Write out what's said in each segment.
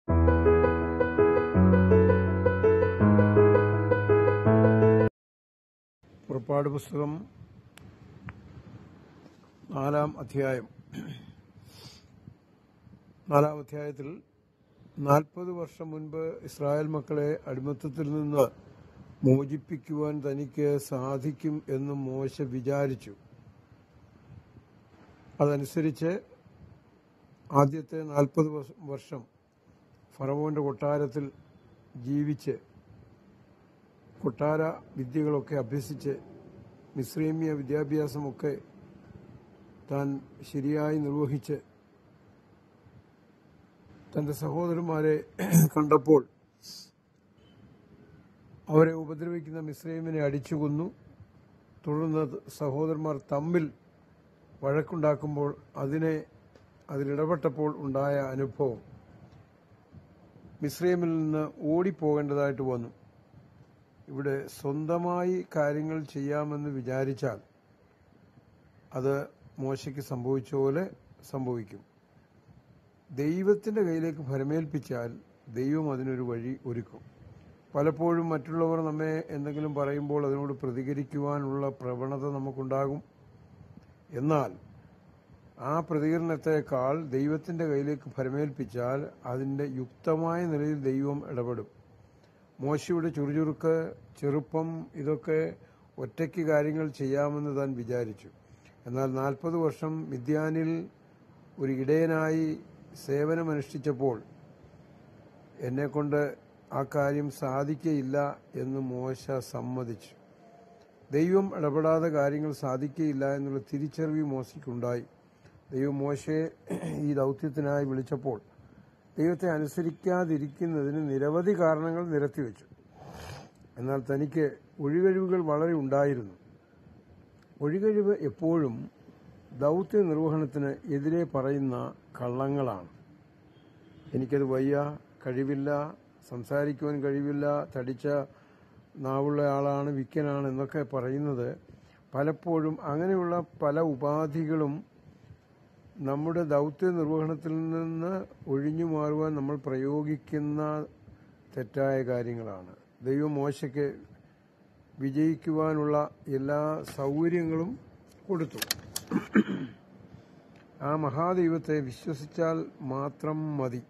പുറപ്പാട് പുസ്തകം നാലാം അധ്യായം നാലാം അധ്യായത്തിൽ നാൽപ്പത് വർഷം മുൻപ് ഇസ്രായേൽ മക്കളെ അടിമത്തത്തിൽ നിന്ന് മോചിപ്പിക്കുവാൻ തനിക്ക് സാധിക്കും എന്ന് മോശ വിചാരിച്ചു അതനുസരിച്ച് ആദ്യത്തെ നാൽപ്പത് വർഷം ഫറവോന്റെ കൊട്ടാരത്തിൽ ജീവിച്ച് കൊട്ടാര വിദ്യകളൊക്കെ അഭ്യസിച്ച് മിശ്രീമ്യ വിദ്യാഭ്യാസമൊക്കെ താൻ ശരിയായി നിർവഹിച്ച് തന്റെ സഹോദരന്മാരെ കണ്ടപ്പോൾ അവരെ ഉപദ്രവിക്കുന്ന മിശ്രീമിനെ അടിച്ചു കൊന്നു തുടർന്ന് സഹോദരന്മാർ തമ്മിൽ വഴക്കുണ്ടാക്കുമ്പോൾ അതിനെ അതിലിടപെട്ടപ്പോൾ ഉണ്ടായ അനുഭവം മിശ്രീമിൽ നിന്ന് ഓടിപ്പോകേണ്ടതായിട്ട് വന്നു ഇവിടെ സ്വന്തമായി കാര്യങ്ങൾ ചെയ്യാമെന്ന് വിചാരിച്ചാൽ അത് മോശയ്ക്ക് സംഭവിച്ച പോലെ സംഭവിക്കും ദൈവത്തിന്റെ കയ്യിലേക്ക് ഫലമേൽപ്പിച്ചാൽ ദൈവം അതിനൊരു വഴി ഒരുക്കും പലപ്പോഴും മറ്റുള്ളവർ നമ്മെ എന്തെങ്കിലും പറയുമ്പോൾ അതിനോട് പ്രതികരിക്കുവാനുള്ള പ്രവണത നമുക്കുണ്ടാകും എന്നാൽ ആ പ്രതികരണത്തെക്കാൾ ദൈവത്തിന്റെ കയ്യിലേക്ക് ഫലമേൽപ്പിച്ചാൽ അതിന്റെ യുക്തമായ നിലയിൽ ദൈവം ഇടപെടും മോശയുടെ ചുറുചുറുക്ക് ചെറുപ്പം ഇതൊക്കെ ഒറ്റയ്ക്ക് കാര്യങ്ങൾ ചെയ്യാമെന്ന് താൻ വിചാരിച്ചു എന്നാൽ നാൽപ്പത് വർഷം മിദ്യാനിൽ ഒരു ഇടയനായി സേവനമനുഷ്ഠിച്ചപ്പോൾ എന്നെക്കൊണ്ട് ആ കാര്യം സാധിക്കയില്ല എന്ന് മോശ സമ്മതിച്ചു ദൈവം ഇടപെടാതെ കാര്യങ്ങൾ സാധിക്കയില്ല എന്നുള്ള തിരിച്ചറിവ് മോശയ്ക്കുണ്ടായി ദൈവം മോശയെ ഈ ദൗത്യത്തിനായി വിളിച്ചപ്പോൾ ദൈവത്തെ അനുസരിക്കാതിരിക്കുന്നതിന് നിരവധി കാരണങ്ങൾ നിരത്തിവെച്ചു എന്നാൽ തനിക്ക് ഒഴികഴിവുകൾ വളരെ ഉണ്ടായിരുന്നു ഒഴികഴിവ് എപ്പോഴും ദൗത്യ നിർവഹണത്തിന് എതിരെ പറയുന്ന കള്ളങ്ങളാണ് എനിക്കത് വയ്യ കഴിവില്ല സംസാരിക്കുവാൻ കഴിവില്ല തടിച്ച നാവുള്ള ആളാണ് വിക്കനാണ് എന്നൊക്കെ പറയുന്നത് പലപ്പോഴും അങ്ങനെയുള്ള പല ഉപാധികളും നമ്മുടെ ദൗത്യ നിർവഹണത്തിൽ നിന്ന് ഒഴിഞ്ഞു മാറുവാൻ നമ്മൾ പ്രയോഗിക്കുന്ന തെറ്റായ കാര്യങ്ങളാണ് ദൈവം മോശയ്ക്ക് വിജയിക്കുവാനുള്ള എല്ലാ സൗകര്യങ്ങളും കൊടുത്തു ആ മഹാദൈവത്തെ വിശ്വസിച്ചാൽ മാത്രം മതി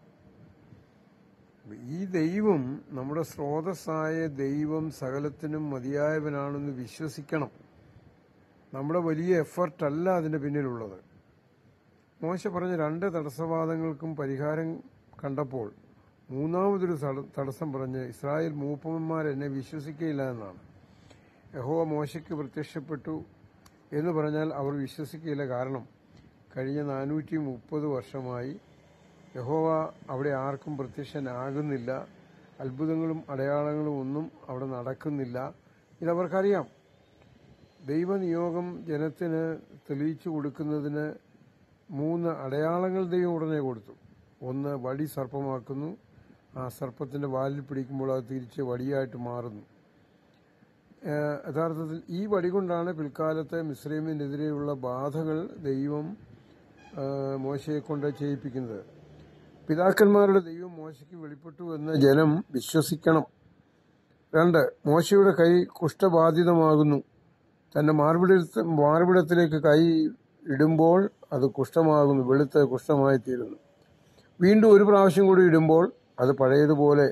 ഈ ദൈവം നമ്മുടെ സ്രോതസ്സായ ദൈവം സകലത്തിനും മതിയായവനാണെന്ന് വിശ്വസിക്കണം നമ്മുടെ വലിയ എഫർട്ടല്ല അതിന്റെ പിന്നിലുള്ളത് മോശ പറഞ്ഞ രണ്ട് തടസ്സവാദങ്ങൾക്കും പരിഹാരം കണ്ടപ്പോൾ മൂന്നാമതൊരു തടസ്സം പറഞ്ഞ് ഇസ്രായേൽ മൂപ്പന്മാർ എന്നെ വിശ്വസിക്കയില്ല എന്നാണ് യഹോവ മോശയ്ക്ക് പ്രത്യക്ഷപ്പെട്ടു എന്ന് പറഞ്ഞാൽ അവർ വിശ്വസിക്കില്ല കാരണം കഴിഞ്ഞ നാനൂറ്റി മുപ്പത് വർഷമായി യഹോവ അവിടെ ആർക്കും പ്രത്യക്ഷനാകുന്നില്ല അത്ഭുതങ്ങളും അടയാളങ്ങളും ഒന്നും അവിടെ നടക്കുന്നില്ല ഇതവർക്കറിയാം ദൈവനിയോഗം ജനത്തിന് തെളിയിച്ചു കൊടുക്കുന്നതിന് മൂന്ന് അടയാളങ്ങൾ ദൈവം ഉടനെ കൊടുത്തു ഒന്ന് വടി സർപ്പമാക്കുന്നു ആ സർപ്പത്തിന്റെ വാലിൽ പിടിക്കുമ്പോൾ അത് തിരിച്ച് വടിയായിട്ട് മാറുന്നു യഥാർത്ഥത്തിൽ ഈ വടി കൊണ്ടാണ് പിൽക്കാലത്തെ മിശ്രീമിനെതിരെയുള്ള ബാധകൾ ദൈവം മോശയെ കൊണ്ട് ചെയ്യിപ്പിക്കുന്നത് പിതാക്കന്മാരുടെ ദൈവം മോശയ്ക്ക് വെളിപ്പെട്ടു എന്ന് ജനം വിശ്വസിക്കണം രണ്ട് മോശയുടെ കൈ കുഷ്ഠബാധിതമാകുന്നു തന്റെ മാർവിടത്ത് മാർവിടത്തിലേക്ക് കൈ ഇടുമ്പോൾ അത് കുഷ്ഠമാകുന്നു വെളുത്ത കുഷ്ഠമായി തീരുന്നു വീണ്ടും ഒരു പ്രാവശ്യം കൂടി ഇടുമ്പോൾ അത് പഴയതുപോലെ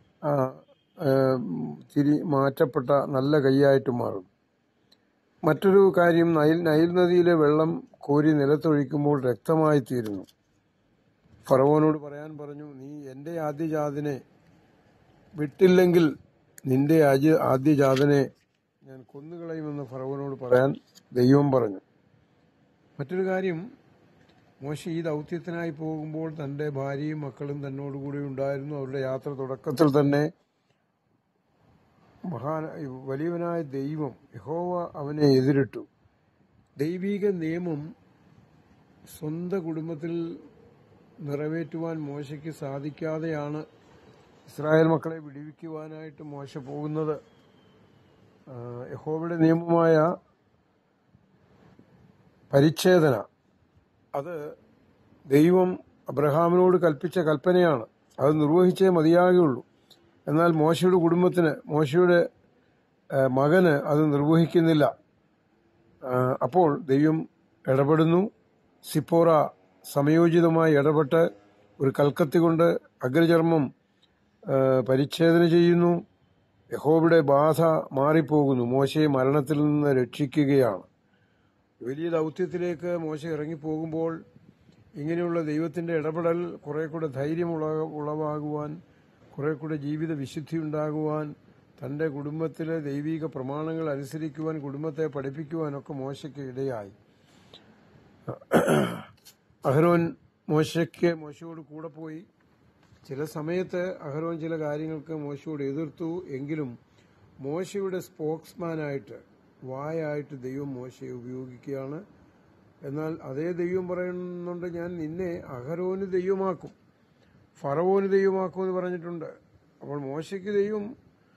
തിരി മാറ്റപ്പെട്ട നല്ല കൈയായിട്ട് മാറും മറ്റൊരു കാര്യം നൈൽ നൈൽ നദിയിലെ വെള്ളം കോരി നിലത്തൊഴിക്കുമ്പോൾ രക്തമായി തീരുന്നു ഫറവോനോട് പറയാൻ പറഞ്ഞു നീ എന്റെ ആദ്യജാതിനെ വിട്ടില്ലെങ്കിൽ നിന്റെ ആദ്യജാതനെ ഞാൻ കൊന്നുകളയുമെന്ന് ഫറവോനോട് പറയാൻ ദൈവം പറഞ്ഞു മറ്റൊരു കാര്യം മോശ ഈ ദൗത്യത്തിനായി പോകുമ്പോൾ തന്റെ ഭാര്യയും മക്കളും തന്നോടുകൂടി ഉണ്ടായിരുന്നു അവരുടെ യാത്ര തുടക്കത്തിൽ തന്നെ മഹാ വലിയവനായ ദൈവം യഹോവ അവനെ എതിരിട്ടു ദൈവിക നിയമം സ്വന്തം കുടുംബത്തിൽ നിറവേറ്റുവാൻ മോശയ്ക്ക് സാധിക്കാതെയാണ് ഇസ്രായേൽ മക്കളെ വിടുവിക്കുവാനായിട്ട് മോശ പോകുന്നത് യഹോവയുടെ നിയമമായ പരിച്ഛേദന അത് ദൈവം അബ്രഹാമിനോട് കൽപ്പിച്ച കൽപ്പനയാണ് അത് നിർവഹിച്ചേ മതിയാകുള്ളൂ എന്നാൽ മോശയുടെ കുടുംബത്തിന് മോശയുടെ ആ, മകന് അത് നിർവഹിക്കുന്നില്ല ആ, അപ്പോൾ ദൈവം ഇടപെടുന്നു സിപ്പോറ സമയോചിതമായി ഇടപെട്ട് ഒരു കൽക്കത്തി കൊണ്ട് അഗ്രചർമ്മം ആ, പരിച്ഛേദന ചെയ്യുന്നു യഹോബയുടെ ബാധ മാറിപ്പോകുന്നു മോശയെ മരണത്തിൽ നിന്ന് രക്ഷിക്കുകയാണ് വലിയ ദൗത്യത്തിലേക്ക് മോശ ഇറങ്ങിപ്പോകുമ്പോൾ ഇങ്ങനെയുള്ള ദൈവത്തിന്റെ ഇടപെടൽ കുറെ കൂടെ ധൈര്യം ഉള- ഉളവാകുവാൻ കുറെ കൂടെ ജീവിത വിശുദ്ധി ഉണ്ടാകുവാൻ തന്റെ കുടുംബത്തിലെ ദൈവിക പ്രമാണങ്ങൾ അനുസരിക്കുവാൻ കുടുംബത്തെ പഠിപ്പിക്കുവാനൊക്കെ മോശയ്ക്ക് ഇടയായി അഹരോൻ മോശയ്ക്ക് മോശയോട് കൂടെ പോയി ചില സമയത്ത് അഹരോൻ ചില കാര്യങ്ങൾക്ക് മോശയോട് എതിർത്തു എങ്കിലും മോശയുടെ സ്പോക്സ്മാനായിട്ട് വായായിട്ട് ദൈവം മോശയെ ഉപയോഗിക്കുകയാണ് എന്നാൽ അതേ ദൈവം പറയുന്നുണ്ട് ഞാൻ നിന്നെ അഹരോന് ദൈവമാക്കും ഫറവോന് ദൈവമാക്കും എന്ന് പറഞ്ഞിട്ടുണ്ട് അപ്പോൾ മോശയ്ക്ക് ദൈവം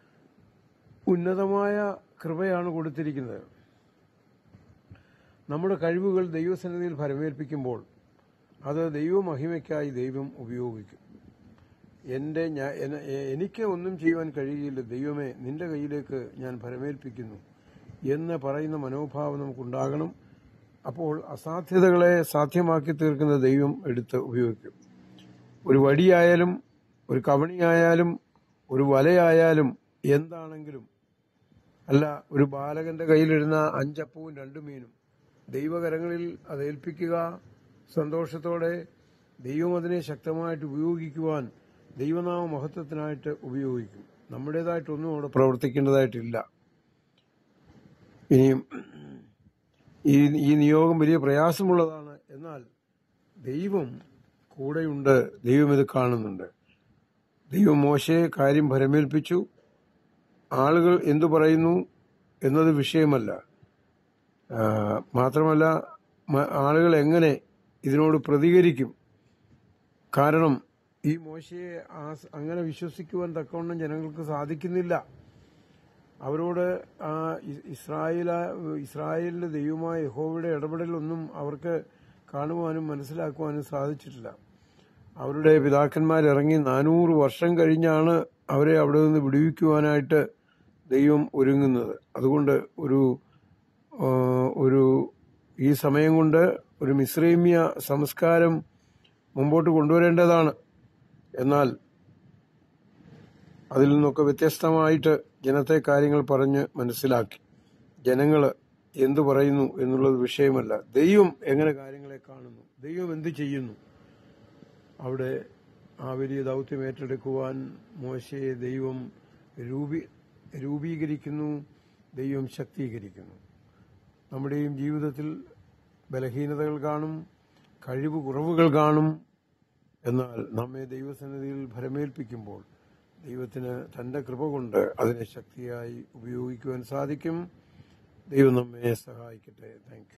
ഉന്നതമായ കൃപയാണ് കൊടുത്തിരിക്കുന്നത് നമ്മുടെ കഴിവുകൾ ദൈവസന്നിധിയിൽ ഫലമേൽപ്പിക്കുമ്പോൾ അത് ദൈവമഹിമയ്ക്കായി ദൈവം ഉപയോഗിക്കും എൻ്റെ ഞാൻ എന- എ- എനിക്ക് ഒന്നും ചെയ്യുവാൻ കഴിയില്ല ദൈവമേ നിന്റെ കയ്യിലേക്ക് ഞാൻ ഫലമേൽപ്പിക്കുന്നു എന്ന് പറയുന്ന മനോഭാവം നമുക്കുണ്ടാകണം അപ്പോൾ അസാധ്യതകളെ സാധ്യമാക്കി തീർക്കുന്ന ദൈവം എടുത്ത് ഉപയോഗിക്കും ഒരു വടിയായാലും ഒരു കവണിയായാലും ഒരു വലയായാലും എന്താണെങ്കിലും അല്ല ഒരു ബാലകന്റെ കയ്യിലിരുന്ന അഞ്ചപ്പവും രണ്ടു മീനും ദൈവകരങ്ങളിൽ അത് ഏൽപ്പിക്കുക സന്തോഷത്തോടെ ദൈവം അതിനെ ശക്തമായിട്ട് ഉപയോഗിക്കുവാൻ ദൈവനാമ മഹത്വത്തിനായിട്ട് ഉപയോഗിക്കും നമ്മുടേതായിട്ടൊന്നും അവിടെ പ്രവർത്തിക്കേണ്ടതായിട്ടില്ല ഇനിയും ഈ ഈ നിയോഗം വലിയ പ്രയാസമുള്ളതാണ് എന്നാൽ ദൈവം കൂടെയുണ്ട് ദൈവം ഇത് കാണുന്നുണ്ട് ദൈവം മോശയെ കാര്യം ഭരമേൽപ്പിച്ചു ആളുകൾ എന്തു പറയുന്നു എന്നത് വിഷയമല്ല ആ, മാത്രമല്ല മ- ആളുകൾ എങ്ങനെ ഇതിനോട് പ്രതികരിക്കും കാരണം ഈ മോശയെ ആ- അങ്ങനെ വിശ്വസിക്കുവാൻ തക്കവണ്ണം ജനങ്ങൾക്ക് സാധിക്കുന്നില്ല അവരോട് ആ ഇ- ഇസ്രായേല ഇസ്രായേലിന്റെ ദൈവമായ യഹോവയുടെ ഇടപെടലൊന്നും അവർക്ക് കാണുവാനും മനസ്സിലാക്കുവാനും സാധിച്ചിട്ടില്ല അവരുടെ പിതാക്കന്മാരിറങ്ങി നാനൂറ് വർഷം കഴിഞ്ഞാണ് അവരെ അവിടെ നിന്ന് വിടുവിക്കുവാനായിട്ട് ദൈവം ഒരുങ്ങുന്നത് അതുകൊണ്ട് ഒരു ആ, ഒരു ഈ സമയം കൊണ്ട് ഒരു മിശ്രൈമ്യ സംസ്കാരം മുമ്പോട്ട് കൊണ്ടുവരേണ്ടതാണ് എന്നാൽ അതിൽ നിന്നൊക്കെ വ്യത്യസ്തമായിട്ട് ജനത്തെ കാര്യങ്ങൾ പറഞ്ഞ് മനസ്സിലാക്കി ജനങ്ങൾ എന്തു പറയുന്നു എന്നുള്ളത് വിഷയമല്ല ദൈവം എങ്ങനെ കാര്യങ്ങളെ കാണുന്നു ദൈവം എന്ത് ചെയ്യുന്നു അവിടെ ആ വലിയ ദൗത്യം ഏറ്റെടുക്കുവാൻ മോശയെ ദൈവം രൂപീ രൂപീകരിക്കുന്നു ദൈവം ശക്തീകരിക്കുന്നു നമ്മുടെയും ജീവിതത്തിൽ ബലഹീനതകൾ കാണും കഴിവ് കുറവുകൾ കാണും എന്നാൽ നമ്മെ ദൈവസന്നിധിയിൽ ഫലമേൽപ്പിക്കുമ്പോൾ ദൈവത്തിന് തന്റെ കൃപ കൊണ്ട് അതിനെ ശക്തിയായി ഉപയോഗിക്കുവാൻ സാധിക്കും ദൈവം നമ്മെ സഹായിക്കട്ടെ താങ്ക്